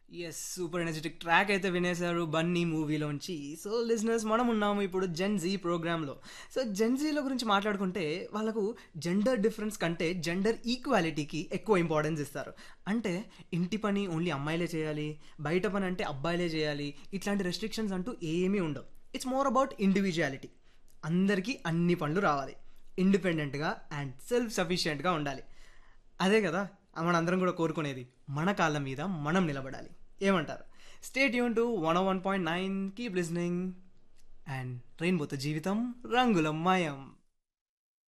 yes super energetic track అయితే వినేశారు Bunny మూవీలోంచి so లిజినెస్ మనం ఉన్నాము ఇప్పుడు జెన్ జీ ప్రోగ్రాంలో సో జెన్ జీలో గురించి మాట్లాడుకుంటే వాళ్ళకు జెండర్ డిఫరెన్స్ కంటే జెండర్ ఈక్వాలిటీకి ఎక్కువ ఇంపార్టెన్స్ ఇస్తారు అంటే ఇంటి పని ఓన్లీ అమ్మాయిలే చేయాలి బయట పని అంటే అబ్బాయిలే చేయాలి ఇట్లాంటి రెస్ట్రిక్షన్స్ అంటూ ఏమీ ఉండవు ఇట్స్ మోర్ అబౌట్ ఇండివిజువాలిటీ అందరికీ అన్ని పనులు రావాలి ఇండిపెండెంట్గా అండ్ సెల్ఫ్ సఫిషియెంట్గా ఉండాలి అదే కదా మనందరం కూడా కోరుకునేది మన కాళ్ళ మీద మనం నిలబడాలి ఏమంటారు స్టేట్ యూన్ to one one point nine keep listening and రెయిన్బోతో జీవితం రంగుల మయం